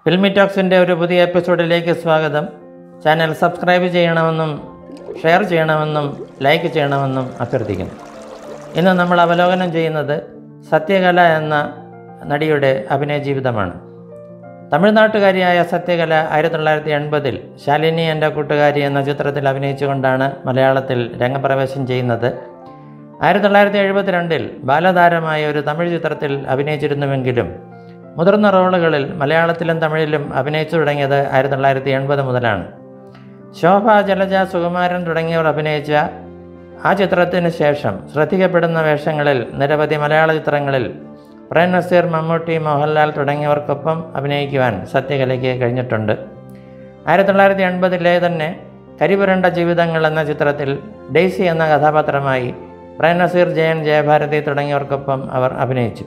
filmy ടോക്സിൻ്റെ ഒരു പുതിയ എപ്പിസോഡിലേക്ക് സ്വാഗതം ചാനൽ സബ്സ്ക്രൈബ് ചെയ്യണമെന്നും ഷെയർ ചെയ്യണമെന്നും ലൈക്ക് ചെയ്യണമെന്നും അഭ്യർത്ഥിക്കുന്നു ഇന്ന് നമ്മൾ അവലോകനം ചെയ്യുന്നത് സത്യകല എന്ന നടിയുടെ അഭിനയ ജീവിതമാണ് തമിഴ്നാട്ടുകാരിയായ സത്യകല ആയിരത്തി തൊള്ളായിരത്തി എൺപതിൽ ശാലിനി എൻ്റെ കൂട്ടുകാരി എന്ന ചിത്രത്തിൽ അഭിനയിച്ചുകൊണ്ടാണ് മലയാളത്തിൽ രംഗപ്രവേശം ചെയ്യുന്നത് ആയിരത്തി തൊള്ളായിരത്തി എഴുപത്തിരണ്ടിൽ ബാലതാരമായ ഒരു തമിഴ് ചിത്രത്തിൽ അഭിനയിച്ചിരുന്നുവെങ്കിലും മുതിർന്ന റോളുകളിൽ മലയാളത്തിലും തമിഴിലും അഭിനയിച്ചു തുടങ്ങിയത് ആയിരത്തി തൊള്ളായിരത്തി എൺപത് മുതലാണ് ശോഭ ജലജ സുകുമാരൻ തുടങ്ങിയവർ അഭിനയിച്ച ആ ചിത്രത്തിന് ശേഷം ശ്രദ്ധിക്കപ്പെടുന്ന വേഷങ്ങളിൽ നിരവധി മലയാള ചിത്രങ്ങളിൽ പ്രേം നസീർ മമ്മൂട്ടി മോഹൻലാൽ തുടങ്ങിയവർക്കൊപ്പം അഭിനയിക്കുവാൻ സത്യകലയ്ക്ക് കഴിഞ്ഞിട്ടുണ്ട് ആയിരത്തി തൊള്ളായിരത്തി എൺപതിലെ തന്നെ കരിപുരണ്ട ജീവിതങ്ങൾ എന്ന ചിത്രത്തിൽ ഡെയ്സി എന്ന കഥാപാത്രമായി പ്രേം നസീർ ജയൻ ജയഭാരതി തുടങ്ങിയവർക്കൊപ്പം അവർ അഭിനയിച്ചു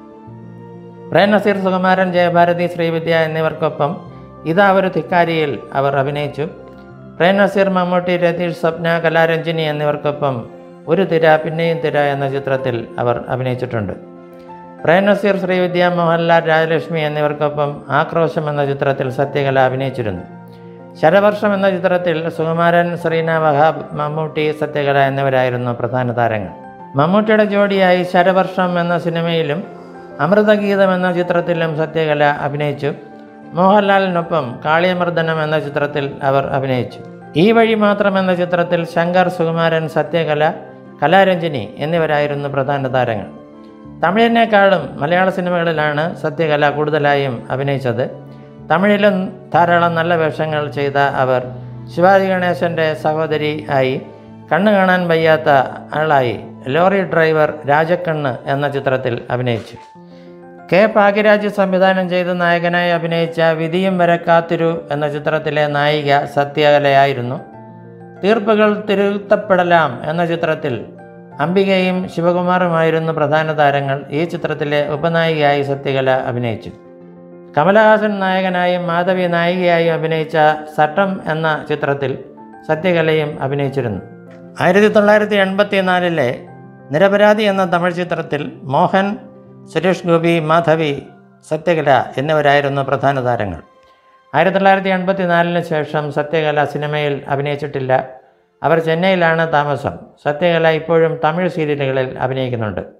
പ്രേം നസീർ സുകുമാരൻ ജയഭാരതി ശ്രീവിദ്യ എന്നിവർക്കൊപ്പം ഇതാ ഒരു ധിക്കാരിയിൽ അവർ അഭിനയിച്ചു പ്രേം നസീർ മമ്മൂട്ടി രതീഷ് സ്വപ്ന കലാരഞ്ജിനി എന്നിവർക്കൊപ്പം ഒരു തിര പിന്നെയും തിര എന്ന ചിത്രത്തിൽ അവർ അഭിനയിച്ചിട്ടുണ്ട് പ്രേം നസീർ ശ്രീവിദ്യ മോഹൻലാൽ രാജലക്ഷ്മി എന്നിവർക്കൊപ്പം ആക്രോശം എന്ന ചിത്രത്തിൽ സത്യകല അഭിനയിച്ചിരുന്നു ശരവർഷം എന്ന ചിത്രത്തിൽ സുകുമാരൻ ശ്രീന വഹാബ് മമ്മൂട്ടി സത്യകല എന്നിവരായിരുന്നു പ്രധാന താരങ്ങൾ മമ്മൂട്ടിയുടെ ജോഡിയായി ശരവർഷം എന്ന സിനിമയിലും അമൃതഗീതം എന്ന ചിത്രത്തിലും സത്യകല അഭിനയിച്ചു മോഹൻലാലിനൊപ്പം കാളിയമർദ്ദനം എന്ന ചിത്രത്തിൽ അവർ അഭിനയിച്ചു ഈ വഴി മാത്രം എന്ന ചിത്രത്തിൽ ശങ്കർ സുകുമാരൻ സത്യകല കലാരഞ്ജിനി എന്നിവരായിരുന്നു പ്രധാന താരങ്ങൾ തമിഴിനേക്കാളും മലയാള സിനിമകളിലാണ് സത്യകല കൂടുതലായും അഭിനയിച്ചത് തമിഴിലും ധാരാളം നല്ല വേഷങ്ങൾ ചെയ്ത അവർ ശിവാജി ഗണേശൻ്റെ സഹോദരി ആയി കണ്ണു കാണാൻ വയ്യാത്ത ആളായി ലോറി ഡ്രൈവർ രാജക്കണ്ണ് എന്ന ചിത്രത്തിൽ അഭിനയിച്ചു കെ ഭാഗ്യരാജ് സംവിധാനം ചെയ്ത് നായകനായി അഭിനയിച്ച വിധിയും വരെ കാത്തിരു എന്ന ചിത്രത്തിലെ നായിക സത്യകലയായിരുന്നു തീർപ്പുകൾ തിരുത്തപ്പെടലാം എന്ന ചിത്രത്തിൽ അംബികയും ശിവകുമാറുമായിരുന്നു പ്രധാന താരങ്ങൾ ഈ ചിത്രത്തിലെ ഉപനായികയായി സത്യകല അഭിനയിച്ചു കമലഹാസൻ നായകനായും മാധവി നായികയായും അഭിനയിച്ച സട്ടം എന്ന ചിത്രത്തിൽ സത്യകലയും അഭിനയിച്ചിരുന്നു ആയിരത്തി തൊള്ളായിരത്തി എൺപത്തി നാലിലെ നിരപരാധി എന്ന തമിഴ് ചിത്രത്തിൽ മോഹൻ സുരേഷ് ഗോപി മാധവി സത്യകല എന്നിവരായിരുന്നു പ്രധാന താരങ്ങൾ ആയിരത്തി തൊള്ളായിരത്തി എൺപത്തി നാലിന് ശേഷം സത്യകല സിനിമയിൽ അഭിനയിച്ചിട്ടില്ല അവർ ചെന്നൈയിലാണ് താമസം സത്യകല ഇപ്പോഴും തമിഴ് സീരിയലുകളിൽ അഭിനയിക്കുന്നുണ്ട്